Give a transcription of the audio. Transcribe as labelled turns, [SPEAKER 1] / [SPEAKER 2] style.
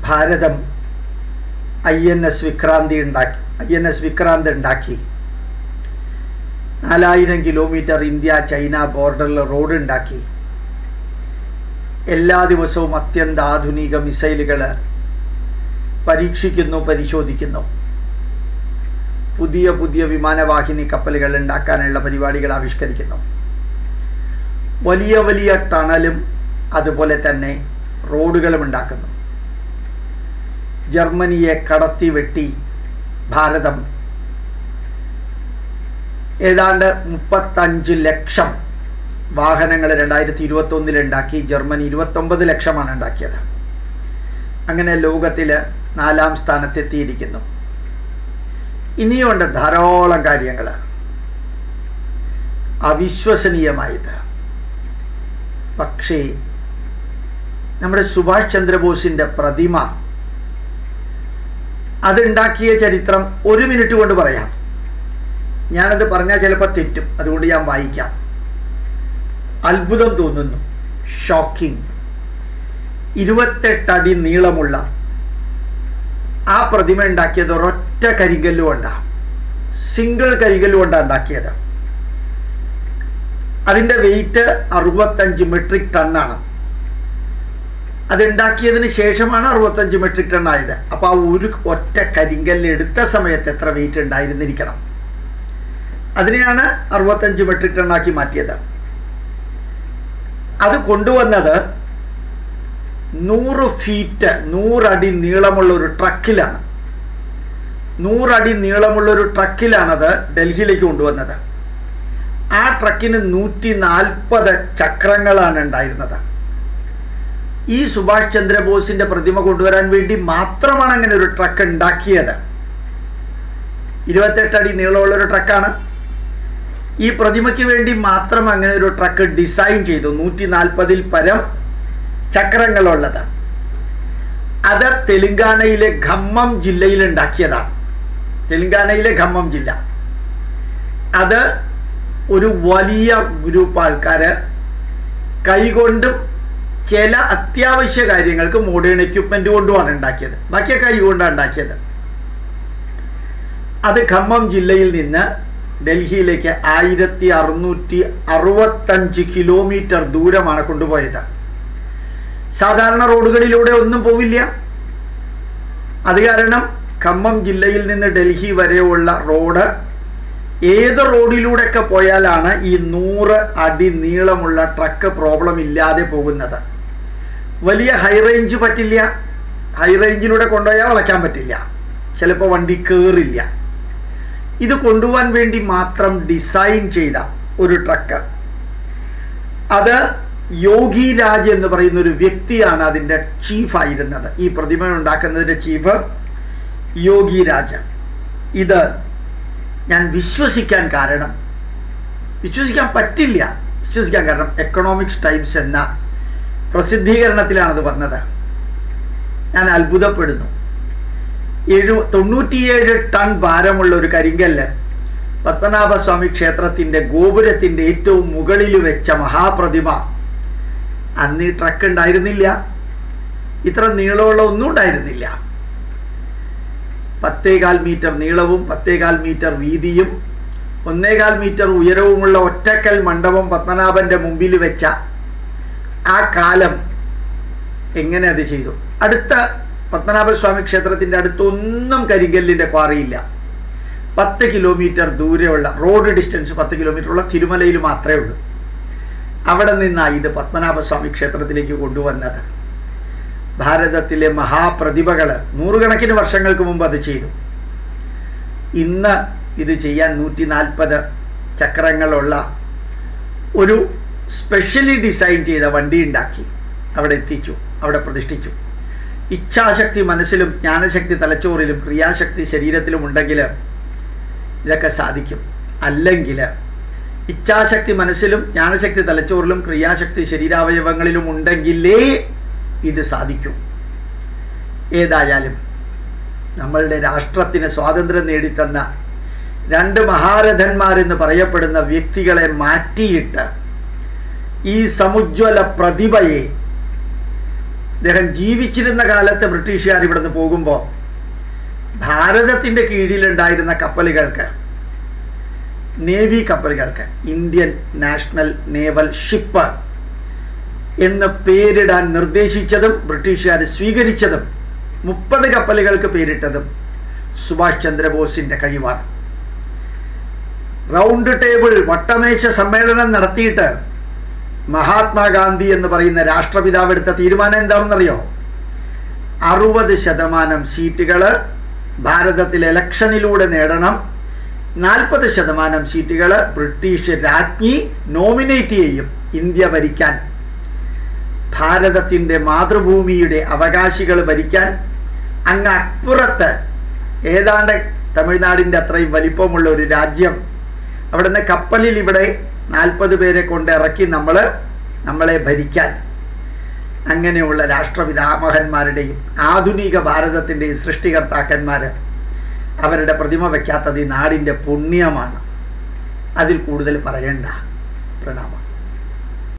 [SPEAKER 1] Bharatam I N S വിക്രാന്തി ഉണ്ടാക്കി I N S Vikrant ഉണ്ടാക്കി നാലായിരം കിലോമീറ്റർ ഇന്ത്യ ചൈന ബോർഡറിൽ റോഡ് ഉണ്ടാക്കി എല്ലാ ദിവസവും അത്യന്താധുനിക മിസൈലുകൾ പരീക്ഷിക്കുന്നു പരിശോധിക്കുന്നു പുതിയ പുതിയ വിമാനവാഹിനി കപ്പലുകൾ ഉണ്ടാക്കാനുള്ള പരിപാടികൾ ആവിഷ്കരിക്കുന്നു വലിയ വലിയ ടണലും അതുപോലെ തന്നെ റോഡുകളും ഉണ്ടാക്കുന്നു ജർമ്മനിയെ കടത്തി വെട്ടി ഭാരതം ഏതാണ്ട് മുപ്പത്തഞ്ച് ലക്ഷം വാഹനങ്ങൾ രണ്ടായിരത്തി ഇരുപത്തൊന്നിൽ ഉണ്ടാക്കി ജർമ്മനി ഇരുപത്തൊമ്പത് ലക്ഷമാണ് ഉണ്ടാക്കിയത് അങ്ങനെ ലോകത്തിൽ നാലാം സ്ഥാനത്തെത്തിയിരിക്കുന്നു ഇനിയുണ്ട് ധാരാളം കാര്യങ്ങൾ അവിശ്വസനീയമായത് പക്ഷേ നമ്മുടെ സുഭാഷ് ചന്ദ്രബോസിൻ്റെ പ്രതിമ അതുണ്ടാക്കിയ ചരിത്രം ഒരു മിനിറ്റ് കൊണ്ട് പറയാം ഞാനത് പറഞ്ഞാൽ ചിലപ്പോൾ തെറ്റും അതുകൊണ്ട് ഞാൻ വായിക്കാം അത്ഭുതം തോന്നുന്നു ഷോക്കിംഗ് ഇരുപത്തെട്ടടി നീളമുള്ള ആ പ്രതിമ ഉണ്ടാക്കിയത് ഒരൊറ്റ കരിങ്കല്ല് കൊണ്ടാണ് സിംഗിൾ കരിങ്കല്ല് കൊണ്ടാണ് ഉണ്ടാക്കിയത് അതിൻ്റെ വെയിറ്റ് അറുപത്തഞ്ച് മെട്രിക് ടണ്ണാണ് അതുണ്ടാക്കിയതിന് ശേഷമാണ് അറുപത്തഞ്ച് മെട്രിക് ടൺ ആയത് അപ്പോൾ ആ ഒരു ഒറ്റ കരിങ്കല്ല് എടുത്ത സമയത്ത് എത്ര വെയിറ്റ് ഉണ്ടായിരുന്നിരിക്കണം അതിനെയാണ് അറുപത്തഞ്ച് മെട്രിക് ടൺ ആക്കി മാറ്റിയത് അത് കൊണ്ടുവന്നത് നൂറ് ഫീറ്റ് നൂറടി നീളമുള്ള ഒരു ട്രക്കിലാണ് നൂറടി നീളമുള്ള ഒരു ട്രക്കിലാണത് ഡൽഹിയിലേക്ക് കൊണ്ടുവന്നത് ആ ട്രക്കിന് നൂറ്റി നാൽപ്പത് ചക്രങ്ങളാണ് ഉണ്ടായിരുന്നത് ഈ സുഭാഷ് ചന്ദ്രബോസിന്റെ പ്രതിമ കൊണ്ടുവരാൻ വേണ്ടി മാത്രമാണ് അങ്ങനെ ഒരു ട്രക്ക് ഉണ്ടാക്കിയത് ഇരുപത്തെട്ട് അടി നീളമുള്ള ഒരു ട്രക്കാണ് ഈ പ്രതിമയ്ക്ക് വേണ്ടി മാത്രം അങ്ങനെ ഒരു ട്രക്ക് ഡിസൈൻ ചെയ്തു നൂറ്റി നാൽപ്പതിൽ പരം ചക്രങ്ങളുള്ളത് അത് തെലുങ്കാനയിലെ ഖമ്മം ജില്ലയിൽ ഉണ്ടാക്കിയതാണ് തെലുങ്കാനയിലെ ഖമ്മം ജില്ല അത് ഒരു വലിയ ഗ്രൂപ്പ് ആൾക്കാർ കൈകൊണ്ടും ചില അത്യാവശ്യ കാര്യങ്ങൾക്ക് മോഡേൺ എക്യുപ്മെന്റ് കൊണ്ടുമാണ് ഉണ്ടാക്കിയത് ബാക്കിയൊക്കെ കൈകൊണ്ടാണ് ഉണ്ടാക്കിയത് അത് ഖമ്മം ജില്ലയിൽ നിന്ന് ഡൽഹിയിലേക്ക് ആയിരത്തി അറുന്നൂറ്റി അറുപത്തഞ്ച് കിലോമീറ്റർ ദൂരമാണ് കൊണ്ടുപോയത് സാധാരണ റോഡുകളിലൂടെ ഒന്നും പോവില്ല അത് കാരണം ഖമ്മം ജില്ലയിൽ നിന്ന് ഡൽഹി വരെയുള്ള റോഡ് ഏത് റോഡിലൂടെയൊക്കെ പോയാലാണ് ഈ നൂറ് അടി നീളമുള്ള ട്രക്ക് പ്രോബ്ലം ഇല്ലാതെ പോകുന്നത് വലിയ ഹൈ റേഞ്ച് പറ്റില്ല ഹൈ റേഞ്ചിലൂടെ കൊണ്ടുപോയാൽ വളയ്ക്കാൻ പറ്റില്ല ചിലപ്പോൾ വണ്ടി കയറില്ല ഇത് കൊണ്ടുപോകാൻ വേണ്ടി മാത്രം ഡിസൈൻ ചെയ്ത ഒരു ട്രക്ക് അത് യോഗി രാജ് എന്ന് പറയുന്ന ഒരു വ്യക്തിയാണ് അതിൻ്റെ ചീഫായിരുന്നത് ഈ പ്രതിമ ഉണ്ടാക്കുന്നതിൻ്റെ ചീഫ് യോഗി രാജ് ഇത് ഞാൻ വിശ്വസിക്കാൻ കാരണം വിശ്വസിക്കാൻ പറ്റില്ല വിശ്വസിക്കാൻ കാരണം എക്കണോമിക്സ് ടൈംസ് എന്ന പ്രസിദ്ധീകരണത്തിലാണത് വന്നത് ഞാൻ അത്ഭുതപ്പെടുന്നു എഴു തൊണ്ണൂറ്റിയേഴ് ടൺ ഭാരമുള്ള ഒരു കരിങ്കല്ല് പത്മനാഭസ്വാമി ക്ഷേത്രത്തിൻ്റെ ഗോപുരത്തിൻ്റെ ഏറ്റവും മുകളിൽ വെച്ച മഹാപ്രതിമ അന്ന് ഈ ട്രക്ക് ഉണ്ടായിരുന്നില്ല ഇത്ര നീളമുള്ള ഒന്നും ഉണ്ടായിരുന്നില്ല പത്തേകാൽ മീറ്റർ നീളവും പത്തേകാൽ മീറ്റർ വീതിയും ഒന്നേകാൽ മീറ്റർ ഉയരവുമുള്ള ഒറ്റക്കൽ മണ്ഡപം പത്മനാഭന്റെ മുമ്പിൽ വെച്ച ആ കാലം എങ്ങനെ അത് ചെയ്തു അടുത്ത പത്മനാഭസ്വാമി ക്ഷേത്രത്തിൻ്റെ അടുത്തൊന്നും കരിങ്കല്ലിൻ്റെ ക്വാറിയില്ല പത്ത് കിലോമീറ്റർ ദൂരെയുള്ള റോഡ് ഡിസ്റ്റൻസ് പത്ത് കിലോമീറ്റർ ഉള്ള തിരുമലയിൽ മാത്രമേ ഉള്ളൂ അവിടെ നിന്നാണ് ഇത് പത്മനാഭസ്വാമി ക്ഷേത്രത്തിലേക്ക് കൊണ്ടുവന്നത് ഭാരതത്തിലെ മഹാപ്രതിഭകൾ നൂറുകണക്കിന് വർഷങ്ങൾക്ക് മുമ്പ് അത് ചെയ്തു ഇന്ന് ഇത് ചെയ്യാൻ നൂറ്റി നാൽപ്പത് ചക്രങ്ങളുള്ള ഒരു സ്പെഷ്യലി ഡിസൈൻ ചെയ്ത വണ്ടി ഉണ്ടാക്കി അവിടെ എത്തിച്ചു അവിടെ പ്രതിഷ്ഠിച്ചു ഇച്ഛാശക്തി മനസ്സിലും ജ്ഞാനശക്തി തലച്ചോറിലും ക്രിയാശക്തി ശരീരത്തിലും ഉണ്ടെങ്കിൽ ഇതൊക്കെ സാധിക്കും അല്ലെങ്കിൽ ഇച്ഛാശക്തി മനസ്സിലും ജ്ഞാനശക്തി തലച്ചോറിലും ക്രിയാശക്തി ശരീരാവയവങ്ങളിലും ഉണ്ടെങ്കിലേ ഇത് സാധിക്കും ഏതായാലും നമ്മളുടെ രാഷ്ട്രത്തിന് സ്വാതന്ത്ര്യം നേടിത്തന്ന രണ്ട് മഹാരഥന്മാരെന്ന് പറയപ്പെടുന്ന വ്യക്തികളെ മാറ്റിയിട്ട് ഈ സമുജ്വല പ്രതിഭയെ അദ്ദേഹം ജീവിച്ചിരുന്ന കാലത്ത് ബ്രിട്ടീഷുകാർ ഇവിടുന്ന് പോകുമ്പോൾ ഭാരതത്തിൻ്റെ കീഴിലുണ്ടായിരുന്ന കപ്പലുകൾക്ക് നേവി കപ്പലുകൾക്ക് ഇന്ത്യൻ നാഷണൽ നേവൽ ഷിപ്പ് എന്ന് പേരിടാൻ നിർദ്ദേശിച്ചതും ബ്രിട്ടീഷുകാർ സ്വീകരിച്ചതും മുപ്പത് കപ്പലുകൾക്ക് പേരിട്ടതും സുഭാഷ് ചന്ദ്രബോസിൻ്റെ കഴിവാണ് റൗണ്ട് ടേബിൾ വട്ടമേശ സമ്മേളനം നടത്തിയിട്ട് മഹാത്മാഗാന്ധി എന്ന് പറയുന്ന രാഷ്ട്രപിതാവ് എടുത്ത തീരുമാനം എന്താണെന്നറിയോ അറുപത് ശതമാനം സീറ്റുകൾ ഭാരതത്തിൽ ഇലക്ഷനിലൂടെ നേടണം നാൽപ്പത് ശതമാനം സീറ്റുകൾ ബ്രിട്ടീഷ് രാജ്ഞി നോമിനേറ്റ് ചെയ്യും ഇന്ത്യ ഭരിക്കാൻ ഭാരതത്തിൻ്റെ മാതൃഭൂമിയുടെ അവകാശികൾ ഭരിക്കാൻ അങ്ങ് അപ്പുറത്ത് ഏതാണ്ട് തമിഴ്നാടിൻ്റെ അത്രയും വലിപ്പമുള്ള ഒരു രാജ്യം അവിടുന്ന് കപ്പലിൽ ഇവിടെ നാൽപ്പത് പേരെ കൊണ്ട് ഇറക്കി നമ്മൾ നമ്മളെ ഭരിക്കാൻ അങ്ങനെയുള്ള രാഷ്ട്രപിതാമഹന്മാരുടെയും ആധുനിക ഭാരതത്തിൻ്റെയും സൃഷ്ടികർത്താക്കന്മാർ അവരുടെ പ്രതിമ വയ്ക്കാത്തത് ഈ നാടിൻ്റെ പുണ്യമാണ് അതിൽ കൂടുതൽ പറയണ്ട പ്രണാമം